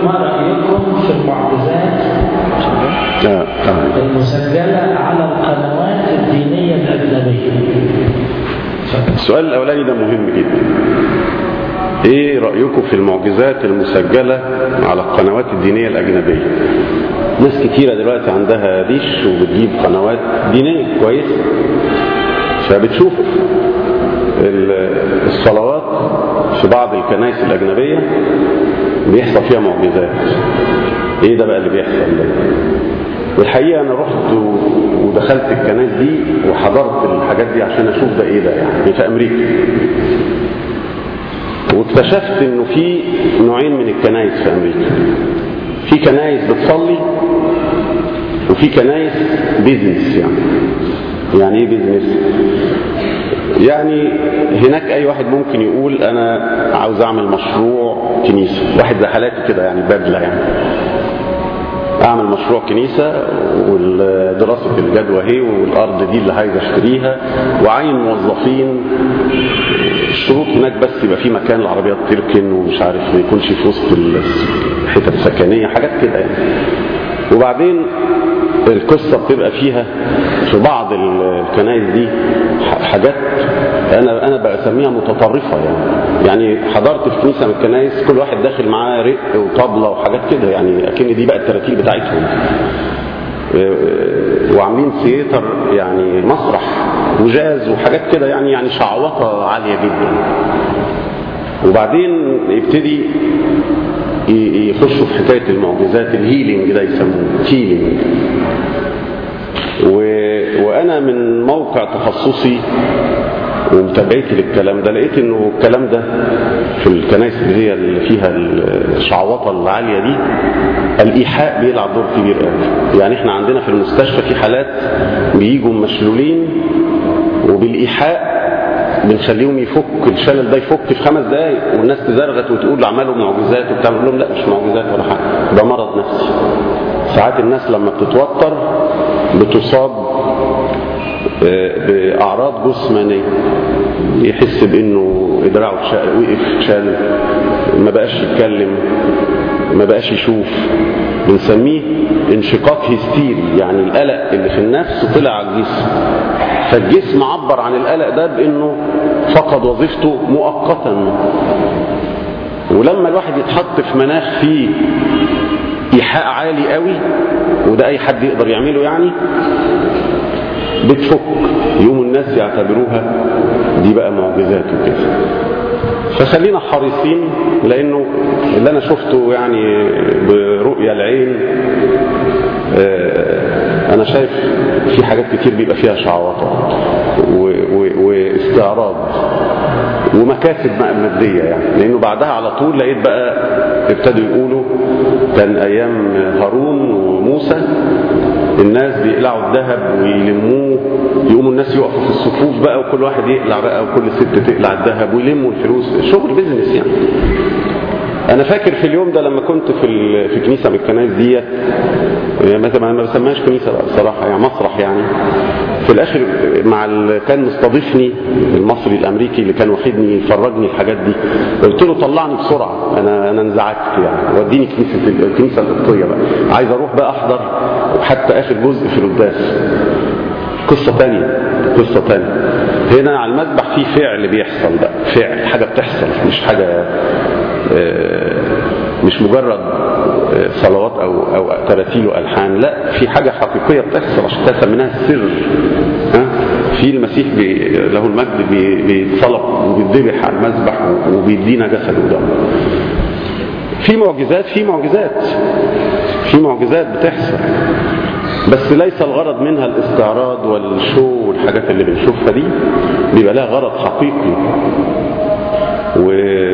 ما رأيكم في المعجزات آه. آه. المسجلة على القنوات الدينية الأجنبية السؤال الأولاني ده مهم جدا ايه رأيكم في المعجزات المسجلة على القنوات الدينية الأجنبية ناس كتيرة دلوقتي عندها ديش وبتجيب قنوات دينية كويس فبتشوف ال- الصلوات في بعض الكنائس الأجنبية بيحصل فيها معجزات ايه ده بقى اللي بيحصل ده والحقيقة أنا رحت و- ودخلت الكنائس دي وحضرت الحاجات دي عشان أشوف ده إيه ده يعني في أمريكا واكتشفت إنه في نوعين من الكنائس في أمريكا في كنائس بتصلي وفي كنائس بيزنس يعني يعني إيه بيزنس؟ يعني هناك أي واحد ممكن يقول أنا عاوز أعمل مشروع كنيسة واحد زي حالاتي كده يعني بدلة يعني اعمل مشروع كنيسة ودراسة الجدوى اهي والارض دي اللي عايز اشتريها وعين موظفين الشروط هناك بس يبقى في مكان العربيات تركن ومش عارف ما يكونش في وسط الحتت السكنية حاجات كده يعني وبعدين القصة بتبقى فيها في بعض الكنائس دي حاجات انا انا بسميها متطرفه يعني يعني حضرت في كنيسه من الكنائس كل واحد داخل معاه رق وطبله وحاجات كده يعني اكن دي بقى التراتيب بتاعتهم وعاملين سيتر يعني مسرح وجاز وحاجات كده يعني يعني شعوطه عاليه جدا وبعدين يبتدي يخشوا في حكايه المعجزات الهيلينج ده يسموه هيلينج و... وانا من موقع تخصصي ومتابعتي للكلام ده لقيت انه الكلام ده في الكنائس اللي هي اللي فيها الشعوطه العاليه دي الايحاء بيلعب دور كبير قوي يعني احنا عندنا في المستشفى في حالات بيجوا مشلولين وبالايحاء بنخليهم يفك الشلل ده يفك في خمس دقايق والناس تزرغت وتقول عملوا معجزات وبتاع لهم لا مش معجزات ولا حاجه ده مرض نفسي ساعات الناس لما بتتوتر بتصاب بأعراض جسمانية يحس بأنه إدراعه وقف شال ما بقاش يتكلم ما بقاش يشوف بنسميه انشقاق هستيري يعني القلق اللي في النفس طلع على الجسم فالجسم عبر عن القلق ده بأنه فقد وظيفته مؤقتا ولما الواحد يتحط في مناخ فيه إيحاء عالي قوي وده أي حد يقدر يعمله يعني بتفك يوم الناس يعتبروها دي بقى معجزات وكده فخلينا حريصين لانه اللي انا شفته يعني برؤية العين انا شايف في حاجات كتير بيبقى فيها شعوطة واستعراض ومكاسب مادية يعني لانه بعدها على طول لقيت بقى ابتدوا يقولوا كان ايام هارون وموسى الناس بيقلعوا الذهب ويلموه يقوموا الناس يقفوا في الصفوف بقى وكل واحد يقلع بقى وكل ست تقلع الذهب ويلموا الفلوس شغل بيزنس يعني انا فاكر في اليوم ده لما كنت في في كنيسه من الكنائس ديت مثلا ما بسميهاش كنيسه بقى بصراحه يعني مسرح يعني في الاخر مع اللي كان مستضيفني المصري الامريكي اللي كان واخدني يفرجني الحاجات دي قلت له طلعني بسرعه انا انا انزعجت يعني وديني كنيسه الكنيسه القبطيه بقى عايز اروح بقى احضر حتى اخر جزء في القداس قصه ثانيه قصه ثانيه هنا على المذبح في فعل بيحصل بقى فعل حاجه بتحصل مش حاجه مش مجرد صلوات او او تراتيل والحان لا في حاجه حقيقيه بتحصل عشان كده سميناها السر ها في المسيح بي له المجد بي بيتصلب وبيتذبح على المذبح وبيدينا جسده ده في معجزات في معجزات في معجزات بتحصل بس ليس الغرض منها الاستعراض والشو والحاجات اللي بنشوفها دي بيبقى لها غرض حقيقي و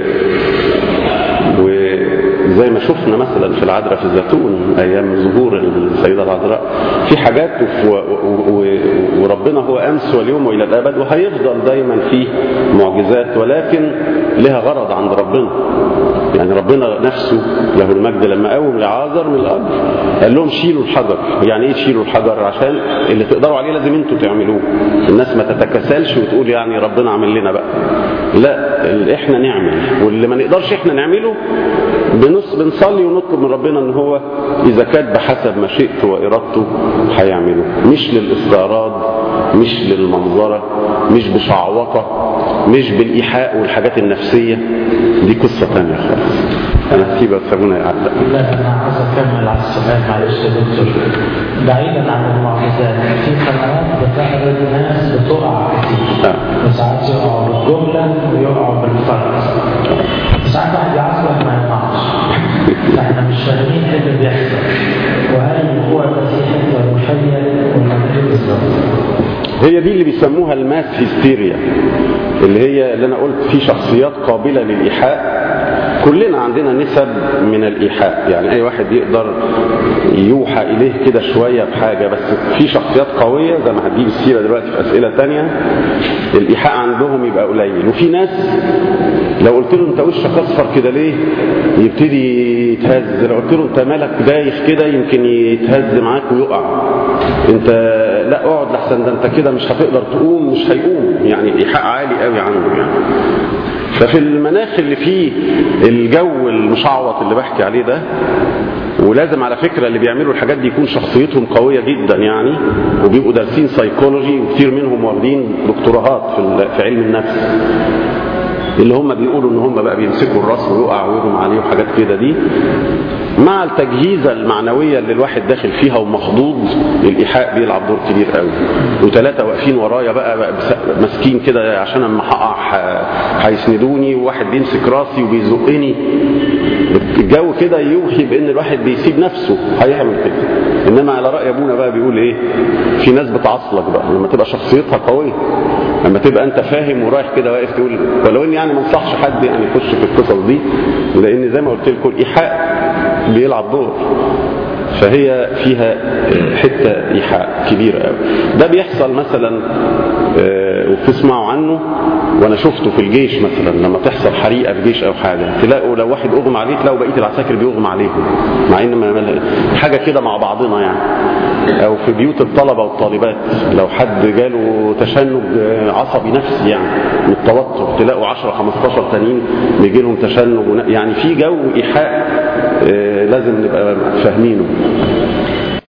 وزي ما شفنا مثلا في العذراء في الزيتون ايام ظهور السيده العذراء في حاجات و... و... وربنا هو امس واليوم والى الابد وهيفضل دايما فيه معجزات ولكن لها غرض عند ربنا يعني ربنا نفسه له المجد لما قوم لعازر من الارض قال لهم شيلوا الحجر يعني ايه شيلوا الحجر عشان اللي تقدروا عليه لازم انتوا تعملوه الناس ما تتكاسلش وتقول يعني ربنا عمل لنا بقى لا احنا نعمل واللي ما نقدرش احنا نعمله بنسكت بنص بنصلي ونطلب من ربنا ان هو اذا كان بحسب مشيئته وارادته هيعمله مش للاستعراض مش للمنظره مش بشعوطه مش بالايحاء والحاجات النفسيه دي قصه ثانيه خالص انا هسيبها تسابونا يعلق لا انا عايز اكمل على السؤال معلش يا دكتور بعيدا عن المعجزات في قنوات بتعرض ناس بتقع كتير آه. وساعات يقعوا بالجمله ويقعوا بالفرد ساعات واحد يعصب ما يقعش احنا مش فاهمين ايه اللي بيحصل وهل هو ده في حته روحيه ولا ايه بالظبط؟ هي دي اللي بيسموها الماس هيستيريا اللي هي اللي انا قلت في شخصيات قابلة للإيحاء كلنا عندنا نسب من الإيحاء يعني أي واحد يقدر يوحى إليه كده شوية بحاجة بس في شخصيات قوية زي ما هتجيب السيرة دلوقتي في أسئلة تانية الإيحاء عندهم يبقى قليل وفي ناس لو قلت له انت وشك اصفر كده ليه يبتدي يتهز لو قلت له انت مالك دايخ كده يمكن يتهز معاك ويقع انت لا اقعد لحسن ده انت كده مش هتقدر تقوم مش هيقوم يعني الايحاء عالي قوي عنده يعني ففي المناخ اللي فيه الجو المشعوط اللي بحكي عليه ده ولازم على فكرة اللي بيعملوا الحاجات دي يكون شخصيتهم قوية جدا يعني وبيبقوا دارسين سايكولوجي وكتير منهم واخدين دكتوراهات في ال- في علم النفس اللي هم بيقولوا ان هم بقى بيمسكوا الراس ويقع ويغم عليه وحاجات كده دي مع التجهيزة المعنوية اللي الواحد داخل فيها ومخضوض الإيحاء بيلعب دور كبير قوي وثلاثة واقفين ورايا بقى, بقى بس- ماسكين كده عشان اما هقع ه- هيسندوني وواحد بيمسك راسي وبيزقني الجو كده يوحي بان الواحد بيسيب نفسه هيعمل كده انما على راي ابونا بقى بيقول ايه في ناس بتعصلك بقى لما تبقى شخصيتها قويه لما تبقى انت فاهم ورايح كده واقف تقول ولو اني يعني ما انصحش حد يعني يخش في القصص دي لان زي ما قلت لكم الايحاء بيلعب دور فهي فيها حته ايحاء كبيره قوي ده بيحصل مثلا آه، وبتسمعوا عنه وانا شفته في الجيش مثلا لما تحصل حريقه في جيش او حاجه تلاقوا لو واحد اغمى عليه تلاقوا بقيه العساكر بيغمى عليهم مع ان ما ما- حاجه كده مع بعضنا يعني او في بيوت الطلبه والطالبات لو حد جاله تشنج آه، عصبي نفسي يعني من التوتر تلاقوا 10 15 تانيين بيجي لهم تشنج ون- يعني في جو ايحاء آه، لازم نبقى فاهمينه